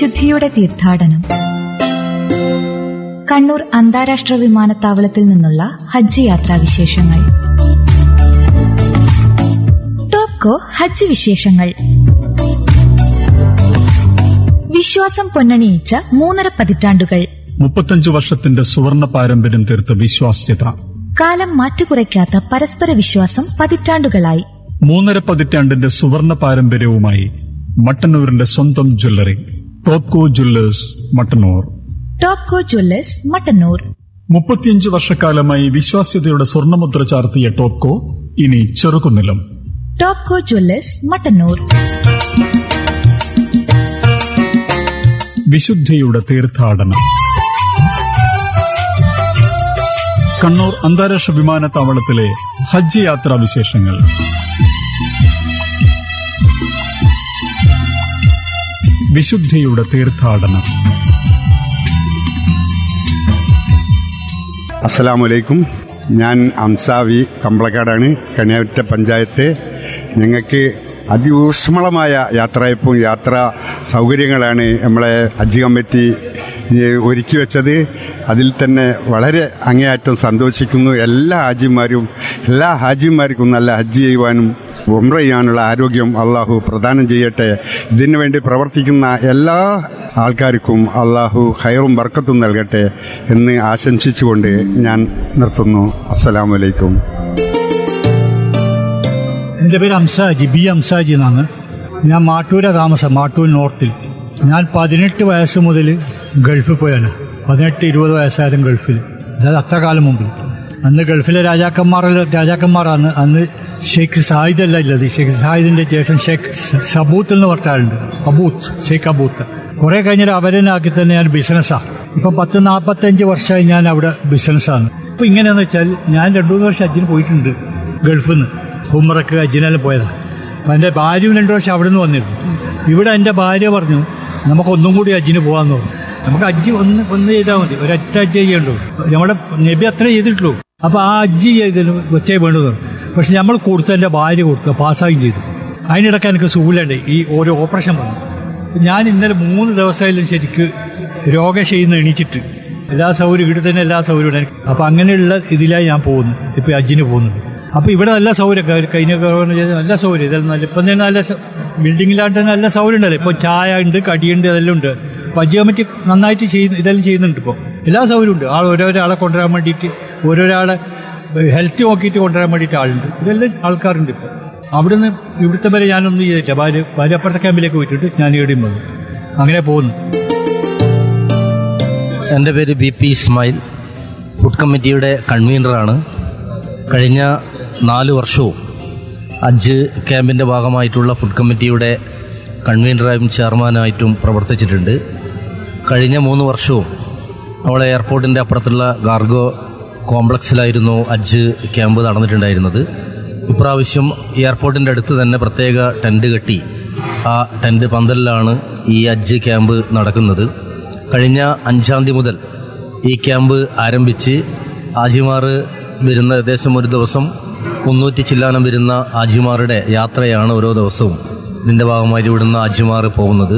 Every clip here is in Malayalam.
വിശുദ്ധിയുടെ തീർത്ഥാടനം കണ്ണൂർ അന്താരാഷ്ട്ര വിമാനത്താവളത്തിൽ നിന്നുള്ള ഹജ്ജ് യാത്രാ വിശേഷങ്ങൾ ടോപ്കോ ഹജ്ജ് വിശേഷങ്ങൾ വിശ്വാസം പൊന്നണിയിച്ച മൂന്നര പതിറ്റാണ്ടുകൾ മുപ്പത്തഞ്ചു വർഷത്തിന്റെ സുവർണ പാരമ്പര്യം തീർത്ത വിശ്വാസ്യത കാലം മാറ്റുകുറയ്ക്കാത്ത പരസ്പര വിശ്വാസം പതിറ്റാണ്ടുകളായി മൂന്നര പതിറ്റാണ്ടിന്റെ സുവർണ പാരമ്പര്യവുമായി മട്ടന്നൂരിന്റെ സ്വന്തം jewellery Topco jewellers Mattannur Topco jewellers Mattannur മുപ്പത്തിയഞ്ചു വർഷക്കാലമായി വിശ്വാസ്യതയുടെ സ്വർണ്ണമുദ്ര ചാർത്തിയ ടോപ്കോ ഇനി ചെറുകുന്നിലും ടോപ്കോ ജ്വല്ലേഴ്സ് മട്ടന്നൂർ വിശുദ്ധിയുടെ തീർത്ഥാടനം കണ്ണൂർ അന്താരാഷ്ട്ര വിമാനത്താവളത്തിലെ ഹജ്ജ് യാത്രാ വിശേഷങ്ങൾ വിശുദ്ധിയുടെ തീർത്ഥാടനം അസ്സലാമലൈക്കും ഞാൻ അംസാവി കമ്പളക്കാടാണ് കണിയാറ്റ പഞ്ചായത്ത് ഞങ്ങൾക്ക് അതിഊഷ്മളമായ യാത്രയപ്പും യാത്രാ സൗകര്യങ്ങളാണ് നമ്മളെ ഹജ്ജ് കമ്മിറ്റി ഏ, ഒരുക്കി വെച്ചത് അതിൽ തന്നെ വളരെ അങ്ങേയറ്റം സന്തോഷിക്കുന്നു എല്ലാ ഹാജിമാരും എല്ലാ ഹാജിമാർക്കും നല്ല ഹജ്ജ് ചെയ്യുവാനും ഉംറ ചെയ്യാനുള്ള ആരോഗ്യം അള്ളാഹു പ്രദാനം ചെയ്യട്ടെ ഇതിനു വേണ്ടി പ്രവർത്തിക്കുന്ന എല്ലാ ആൾക്കാർക്കും അള്ളാഹു ഖൈറും ബർക്കത്തും നൽകട്ടെ എന്ന് ആശംസിച്ചുകൊണ്ട് ഞാൻ നിർത്തുന്നു അസ്സലാമലൈക്കും എൻ്റെ പേര് അംസാജി ബി അംസാജി എന്നാണ് ഞാൻ മാട്ടൂര താമസം മാട്ടൂർ നോർത്തിൽ ഞാൻ പതിനെട്ട് വയസ്സ് മുതൽ ഗൾഫിൽ പോയാണ് പതിനെട്ട് ഇരുപത് വയസ്സായാലും ഗൾഫിൽ അതായത് അത്ര കാലം മുമ്പ് അന്ന് ഗൾഫിലെ രാജാക്കന്മാർ രാജാക്കന്മാരാണ് അന്ന് ഷെയ്ഖ് സായിദ് അല്ല ഉള്ളത് ഷെയ്ഖ് സായിദിന്റെ ശേഷം ഷെയ്ഖ് ഷബൂത്ത് എന്ന് പറഞ്ഞാളുണ്ട് അബൂത്ത് ഷെയ്ഖ് അബൂത്ത് കുറെ കഴിഞ്ഞിട്ട് അവരെന്നെ ആക്കി തന്നെ ഞാൻ ബിസിനസ്സാണ് ഇപ്പം പത്ത് നാൽപ്പത്തഞ്ച് വർഷമായി ഞാൻ അവിടെ ബിസിനസ്സാണ് ഇപ്പം ഇങ്ങനെയാന്ന് വെച്ചാൽ ഞാൻ രണ്ടു മൂന്ന് വർഷം അജിന് പോയിട്ടുണ്ട് ഗൾഫിൽ നിന്ന് ഉമ്മറക്ക് അജിനെല്ലാം പോയതാണ് അപ്പം എൻ്റെ ഭാര്യയും രണ്ടു വർഷം അവിടെ നിന്ന് വന്നിരുന്നു ഇവിടെ എൻ്റെ ഭാര്യ പറഞ്ഞു നമുക്ക് ഒന്നും കൂടി അജിന് പോകാമെന്ന് പറഞ്ഞു നമുക്ക് അജ്ജി ഒന്ന് ഒന്ന് ചെയ്താൽ മതി ഒരൊറ്റ അജ്ജി ചെയ്യണ്ടു നമ്മുടെ നബി അത്ര ചെയ്തിട്ടുള്ളൂ അപ്പോൾ ആ അജ്ജി ചെയ്തതിന് ഒറ്റേ വേണ്ടത് പക്ഷെ നമ്മൾ കൊടുത്ത എൻ്റെ ഭാര്യ കൊടുത്തു പാസ്സായും ചെയ്തു അതിനിടയ്ക്ക് എനിക്ക് സുഖമില്ലാണ്ട് ഈ ഓരോ ഓപ്പറേഷൻ വന്നു ഞാൻ ഇന്നലെ മൂന്ന് ദിവസമായാലും ശരിക്ക് രോഗം ചെയ്യുന്ന എണീച്ചിട്ട് എല്ലാ സൗകര്യം ഇവിടെ തന്നെ എല്ലാ സൗകര്യവും ഉണ്ട് അപ്പം അങ്ങനെയുള്ള ഇതിലായി ഞാൻ പോകുന്നു ഇപ്പോൾ അജ്ജിന് പോകുന്നത് അപ്പോൾ ഇവിടെ നല്ല സൗകര്യം ക- കഴിഞ്ഞ കൊറോണ ചെയ്ത് നല്ല സൗകര്യം ഇതെല്ലാം നല്ല ഇപ്പം തന്നെ നല്ല സ- ബിൽഡിങ്ങിലാണ്ട് തന്നെ നല്ല സൗകര്യം ഉണ്ടല്ലോ ഇപ്പോൾ ചായ ഉണ്ട് കടിയുണ്ട് അതെല്ലാം ഉണ്ട് അപ്പോൾ അജ്ജി കമ്മിറ്റി നന്നായിട്ട് ചെയ്യുന്ന ഇതെല്ലാം ചെയ്യുന്നുണ്ട് ഇപ്പോൾ എല്ലാ സൗകര്യവും ഉണ്ട് ആൾ ഓരോരാളെ കൊണ്ടുവരാൻ വേണ്ടിയിട്ട് ഓരോരാളെ ഹെൽത്ത് നോക്കിയിട്ട് കൊണ്ടുവരാൻ വേണ്ടിയിട്ട് ആളുണ്ട് ഇതെല്ലാം ആൾക്കാരുണ്ട് ഇപ്പോൾ അവിടുന്ന് ഇവിടുത്തെ വരെ ഞാനൊന്നും ചെയ്തിട്ടില്ല ഭാര്യ ഭാര്യ അപ്പുറത്തെ ക്യാമ്പിലേക്ക് പോയിട്ടുണ്ട് ഞാൻ ഇവിടെയും വന്നു അങ്ങനെ പോകുന്നു എൻ്റെ പേര് ബി പി ഇസ്മായിൽ ഫുഡ് കമ്മിറ്റിയുടെ കൺവീനറാണ് കഴിഞ്ഞ നാല് വർഷവും അജ് ക്യാമ്പിൻ്റെ ഭാഗമായിട്ടുള്ള ഫുഡ് കമ്മിറ്റിയുടെ കൺവീനറായും ചെയർമാനായിട്ടും പ്രവർത്തിച്ചിട്ടുണ്ട് കഴിഞ്ഞ മൂന്ന് വർഷവും നമ്മളെ എയർപോർട്ടിൻ്റെ അപ്പുറത്തുള്ള ഗാർഗോ കോംപ്ലക്സിലായിരുന്നു അജ് ക്യാമ്പ് നടന്നിട്ടുണ്ടായിരുന്നത് ഇപ്രാവശ്യം എയർപോർട്ടിൻ്റെ അടുത്ത് തന്നെ പ്രത്യേക ടെൻറ്റ് കെട്ടി ആ ടെൻറ്റ് പന്തലിലാണ് ഈ അജ് ക്യാമ്പ് നടക്കുന്നത് കഴിഞ്ഞ അഞ്ചാം തീയതി മുതൽ ഈ ക്യാമ്പ് ആരംഭിച്ച് ആജിമാർ വരുന്ന ഏകദേശം ഒരു ദിവസം മുന്നൂറ്റി ചില്ലാനം വരുന്ന ആജിമാരുടെ യാത്രയാണ് ഓരോ ദിവസവും ഇതിൻ്റെ ഭാഗമായി ഇവിടുന്ന് ആജിമാർ പോകുന്നത്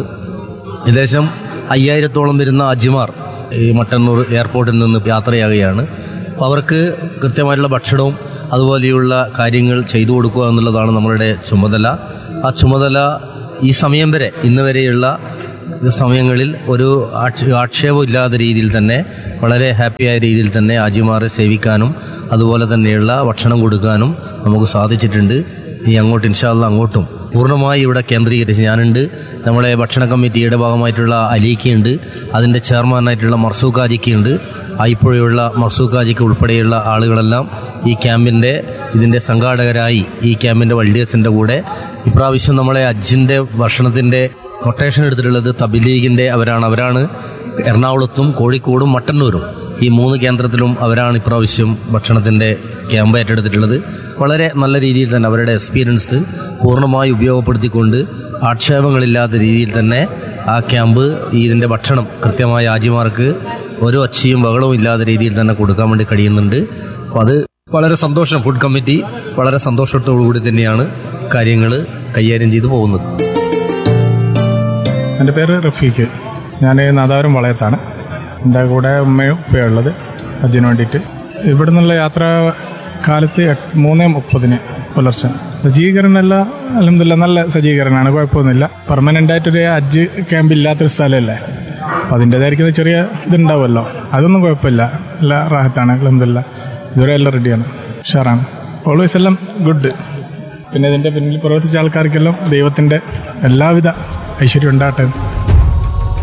ഏകദേശം അയ്യായിരത്തോളം വരുന്ന ആജിമാർ ഈ മട്ടന്നൂർ എയർപോർട്ടിൽ നിന്ന് യാത്രയാകുകയാണ് അപ്പോൾ അവർക്ക് കൃത്യമായിട്ടുള്ള ഭക്ഷണവും അതുപോലെയുള്ള കാര്യങ്ങൾ ചെയ്തു കൊടുക്കുക എന്നുള്ളതാണ് നമ്മളുടെ ചുമതല ആ ചുമതല ഈ സമയം വരെ ഇന്ന് വരെയുള്ള സമയങ്ങളിൽ ഒരു ആക്ഷ- ആക്ഷേപമില്ലാത്ത രീതിയിൽ തന്നെ വളരെ ഹാപ്പിയായ രീതിയിൽ തന്നെ ആജിമാരെ സേവിക്കാനും അതുപോലെ തന്നെയുള്ള ഭക്ഷണം കൊടുക്കാനും നമുക്ക് സാധിച്ചിട്ടുണ്ട് ഇനി അങ്ങോട്ട് ഇൻഷാല്ല അങ്ങോട്ടും പൂർണ്ണമായി ഇവിടെ കേന്ദ്രീകരിച്ച് ഞാനുണ്ട് നമ്മളെ ഭക്ഷണ കമ്മിറ്റിയുടെ ഭാഗമായിട്ടുള്ള അലീക്കയുണ്ട് അതിൻ്റെ ചെയർമാനായിട്ടുള്ള മർസൂഖാജിക്കുണ്ട് ആയിപ്പുഴയുള്ള മർസൂഖാജിക്ക് ഉൾപ്പെടെയുള്ള ആളുകളെല്ലാം ഈ ക്യാമ്പിൻ്റെ ഇതിൻ്റെ സംഘാടകരായി ഈ ക്യാമ്പിൻ്റെ വൾഡിയേഴ്സിൻ്റെ കൂടെ ഇപ്രാവശ്യം നമ്മളെ അജ്ജിൻ്റെ ഭക്ഷണത്തിൻ്റെ കൊട്ടേഷൻ എടുത്തിട്ടുള്ളത് തബിലീഗിൻ്റെ അവരാണ് അവരാണ് എറണാകുളത്തും കോഴിക്കോടും മട്ടന്നൂരും ഈ മൂന്ന് കേന്ദ്രത്തിലും അവരാണ് ഇപ്രാവശ്യം ഭക്ഷണത്തിൻ്റെ ക്യാമ്പ് ഏറ്റെടുത്തിട്ടുള്ളത് വളരെ നല്ല രീതിയിൽ തന്നെ അവരുടെ എക്സ്പീരിയൻസ് പൂർണ്ണമായി ഉപയോഗപ്പെടുത്തിക്കൊണ്ട് ആക്ഷേപങ്ങളില്ലാത്ത രീതിയിൽ തന്നെ ആ ക്യാമ്പ് ഈ ഇതിൻ്റെ ഭക്ഷണം കൃത്യമായ ആജിമാർക്ക് ഒരു ഒച്ചയും ബഹളവും ഇല്ലാത്ത രീതിയിൽ തന്നെ കൊടുക്കാൻ വേണ്ടി കഴിയുന്നുണ്ട് അപ്പോൾ അത് വളരെ സന്തോഷം ഫുഡ് കമ്മിറ്റി വളരെ സന്തോഷത്തോടു കൂടി തന്നെയാണ് കാര്യങ്ങൾ കൈകാര്യം ചെയ്തു പോകുന്നത് എൻ്റെ പേര് റഫീഖ് ഞാൻ നാദാപുരം വളയത്താണ് എൻ്റെ കൂടെ ഉമ്മയും ഉപ്പയും ഉള്ളത് ഹജ്ജിന് വേണ്ടിയിട്ട് ഇവിടെ നിന്നുള്ള യാത്ര കാലത്ത് എട്ട്- മൂന്ന് മുപ്പതിന് പുലർച്ചെ സജ്ജീകരണമെല്ലാം അലഹമില്ല നല്ല സജ്ജീകരണമാണ് കുഴപ്പമൊന്നുമില്ല പെർമനൻ്റ് ആയിട്ടൊരു ഹജ്ജ് ക്യാമ്പ് ഇല്ലാത്തൊരു സ്ഥലമല്ലേ അപ്പോൾ അതിൻ്റെതായിരിക്കുന്ന ചെറിയ ഇതുണ്ടാവുമല്ലോ അതൊന്നും കുഴപ്പമില്ല എല്ലാ റാഹത്താണ് അലഹമില്ല ഇതുവരെ എല്ലാം റെഡിയാണ് ഉഷാറാണ് ഓൾവേസ് എല്ലാം ഗുഡ് പിന്നെ ഇതിൻ്റെ പിന്നിൽ പ്രവർത്തിച്ച ആൾക്കാർക്കെല്ലാം ദൈവത്തിൻ്റെ എല്ലാവിധ ഐശ്വര്യം ഉണ്ടാകട്ടെ